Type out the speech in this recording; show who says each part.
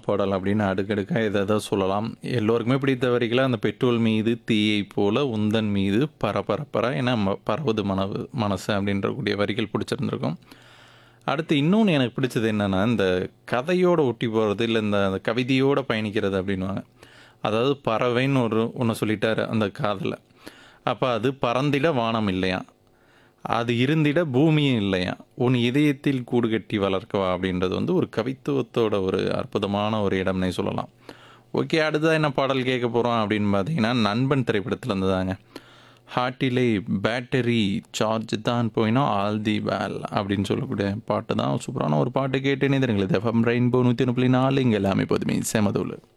Speaker 1: பாடல் அப்படின்னு அடுக்கடுக்காக எதை எதோ சொல்லலாம் எல்லோருக்குமே பிடித்த வரிகளை அந்த பெட்ரோல் மீது தீயை போல உந்தன் மீது பரபரப்பர ஏன்னா ம- பரவுது மனவு மனசு அப்படின்ற கூடிய வரிகள் பிடிச்சிருந்துருக்கும் அடுத்து இன்னொன்று எனக்கு பிடிச்சது என்னென்னா இந்த கதையோட ஒட்டி போகிறது இல்லை இந்த அந்த கவிதையோட பயணிக்கிறது அப்படின்வாங்க அதாவது பறவைன்னு ஒரு ஒன்று சொல்லிட்டாரு அந்த காதில் அப்போ அது பறந்திட வானம் இல்லையா அது இருந்திட பூமியும் இல்லையா உன் இதயத்தில் கூடு கட்டி வளர்க்கவா அப்படின்றது வந்து ஒரு கவித்துவத்தோட ஒரு அற்புதமான ஒரு இடம்னே சொல்லலாம் ஓகே அடுத்ததாக என்ன பாடல் கேட்க போகிறோம் அப்படின்னு பார்த்தீங்கன்னா நண்பன் திரைப்படத்தில் இருந்ததாங்க ஹார்ட்டிலே பேட்டரி சார்ஜ் தான் போயினா ஆல் தி வேல் அப்படின்னு சொல்லக்கூடிய பாட்டு தான் சூப்பரான ஒரு பாட்டு கேட்டு நிதிருங்களது எஃப்எம் ரெயின்போ நூற்றி ஒன்று புள்ளி நாலு இங்கே எல்லாமே போதுமே செமதூள்